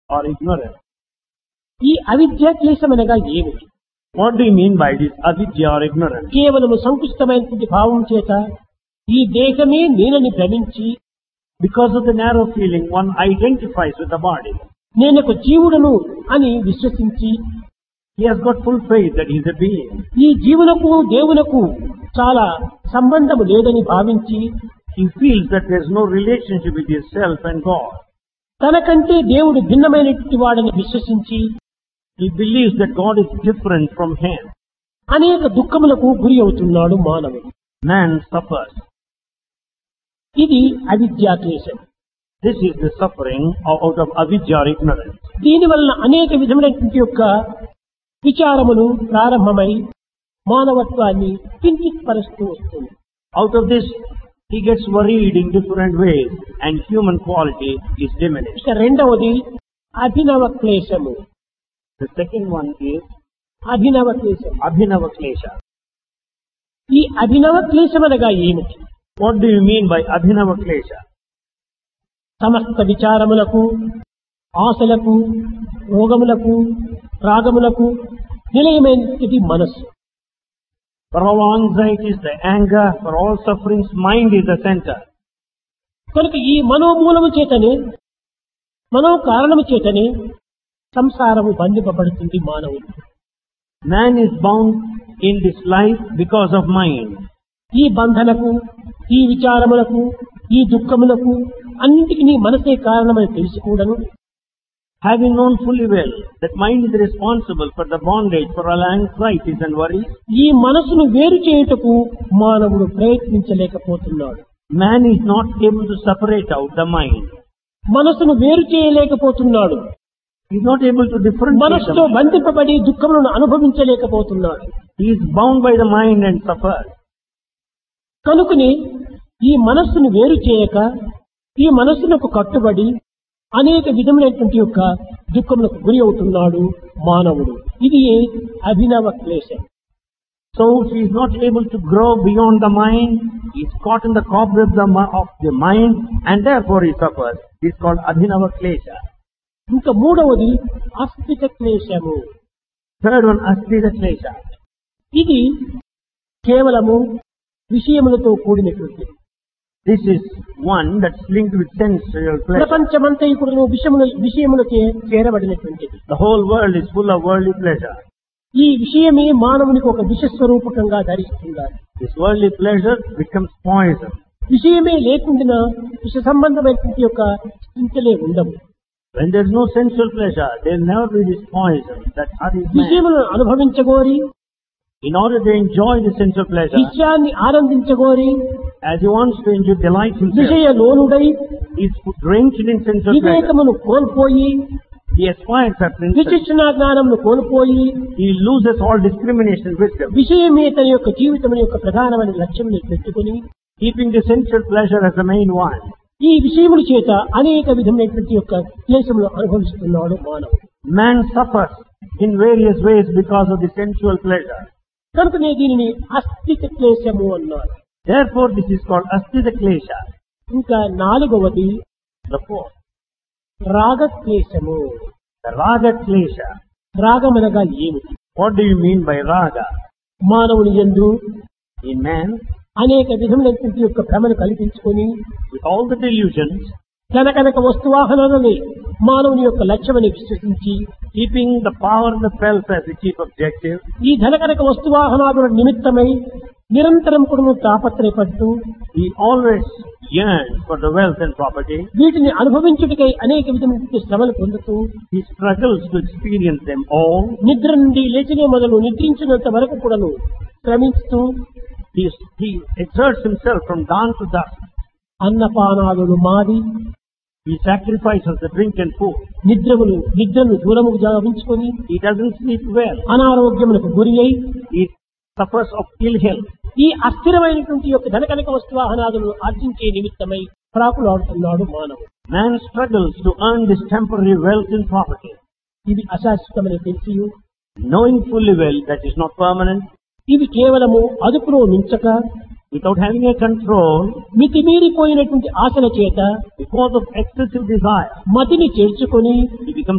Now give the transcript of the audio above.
or ignorance. ఈ అవిద్య క్లేశమనగా ఏమిటి What do you mean by this avidya or ignorance? కేవలము సంకుచితమైనటువంటి భావం చేత ఈ దేహమే నేనని భ్రమించి Because of the narrow feeling, one identifies with the body. నేనొక జీవుడను అని విశ్వసించి He has got full faith that he is a being. ఈ జీవులకు దేవులకు చాలా సంబంధము లేదని భావించి He feels that there is no relationship with himself and God. తనకంటే దేవుడు భిన్నమైనటువంటి వాడని విశ్వసించి He believes that God is different from him. అనేక దుఃఖములకు గురి అవుతున్నాడు మానవుడు Man suffers. ఇది అవిద్యా క్లేశం This is the suffering of- out of avidya or ignorance. దీని వలన అనేక విధమైనటువంటి యొక్క విచారములు ప్రారంభమై మానవత్వాన్ని కించిత్ పరుస్తూ వస్తుంది Out of this, he gets worried in different ways and human quality is diminished. ఇక రెండవది అభినవ క్లేశము The second one is అభినవ క్లేశం Abhinava Klesha. ఈ అభినవ క్లేశం అనగా ఏమిటి What do you mean by Abhinava Klesha? సమస్త విచారములకు ఆశలకు రోగములకు రాగములకు నిలయమైనది మనస్సు For all anxieties, the anger, for all sufferings, mind is the center. కనుక ఈ మనోమూలము చేతనే మనో కారణము చేతనే సంసారము బంధింపబడుతుంది మానవుడు Man is bound in this life because of mind. ఈ బంధనకు ఈ విచారములకు ఈ దుఃఖములకు అన్నిటికీ మనసే కారణమని తెలిసి కూడాను Having known fully well that mind is responsible for the bondage, for all anxieties and worries, ఈ మనసును వేరు చేయుటకు మానవుడు ప్రయత్నించలేకపోతున్నాడు man is not able to separate out the mind. మనసును వేరు చేయలేకపోతున్నాడు He is not able to differentiate the మనసుతో mind. బంధింపబడి దుఃఖములను అనుభవించలేకపోతున్నాడు He is bound by the mind and suffers. కనుకని ఈ మనస్సును వేరు చేయక ఈ మనస్సునకు కట్టుబడి అనేక విధములైనటువంటి యొక్క దుఃఖములకు గురి అవుతున్నాడు మానవుడు ఇది అభినవ క్లేశం So he is not able to grow beyond the mind. He is caught in the cobwebs of mi- of the mind and therefore he suffers. This is called Abhinava Klesha. ఇంకా మూడవది అస్థిత క్లేశము Third one, Asthita Klesha. ఇది కేవలము విషయములతో కూడినటువంటిది This is one that's linked with sensual pleasure. ప్రపంచమంతా ఇప్పుడు విషయముల విషయములకే చేరబడినటువంటిది The whole world is full of worldly pleasure. ఈ విషయమే మానవునికి ఒక విషస్వరూపకంగా ధరిస్తున్నారు This worldly pleasure becomes poison. విషయమే లేకుండా విష సంబంధమైనటువంటి యొక్క చింతలే ఉండవు When there is no sensual pleasure, there will never be this poison that hurries man. విషయములను అనుభవించగోరి In order to enjoy the sensual pleasure, విషయాన్ని ఆనందించగోరి as he wants to enjoy delight himself, విషయ లోనుడై he is drenched in sensual pleasure. వివేకమును కోల్పోయి He aspires after insult. విచక్షణ జ్ఞానమును కోల్పోయి He loses all discrimination and wisdom, విషయమే తన యొక్క జీవితం యొక్క ప్రధానమైన లక్ష్యం పెట్టుకుని keeping the sensual pleasure as the main one. ఈ విషయముల చేత అనేక విధమైనటువంటి యొక్క క్లేశములు అనుభవిస్తున్నాడు మానవుడు Man suffers in various ways because of the sensual pleasure. కనుకనే దీనిని అస్థిత క్లేశము అన్నారు Therefore, this is called Asthita Klesha. ఇంకా నాలుగవది The fourth, రాగ క్లేశము the Raga Klesha. రాగమనగా ఏమిటి What do you mean by Raga? మానవుని ఎందు In man, అనేక విధములైనటువంటి యొక్క భ్రమను కల్పించుకొని with all the delusions, కనకనక వస్తువాహనాలని మానవుని యొక్క లక్ష్యమని విశ్వసించి keeping the power and the wealth as the chief objective, ఈ ధనకనక వస్తువాహనాదుల నిమిత్తమై నిరంతరం కూడా తాపత్రయపడుతూ he always yearns for the wealth and property. వీటిని అనుభవించుటకై అనేక విధమైన శ్రమలు పొందుతూ He struggles to experience them all. నిద్ర నుండి లేచినే మొదలు నిద్రించినంత వరకు కూడాను శ్రమిస్తూ He, he exerts himself from dawn to dusk. అన్నపానాదులు మాది He sacrifices the drink and food. నిద్రములు నిద్రను దూరము గావించుకొని He doesn't sleep well. అనారోగ్యములకు గురి అయి He suffers of ill health. ఈ అస్థిరమైనటువంటి యొక్క ధనకనక వస్తువాహనాదులను ఆర్జించే నిమిత్తమై ప్రాకులాడుతున్నాడు మానవుడు Man struggles to earn this temporary wealth and property, ఇది అశాశ్వతమని తెలిసి knowing fully well that is not permanent, ఇవి కేవలము అదుపులో మించక without having a control, మితిమీరిపోయినటువంటి ఆశల చేత because of excessive desire. మతిని చేర్చుకొని He becomes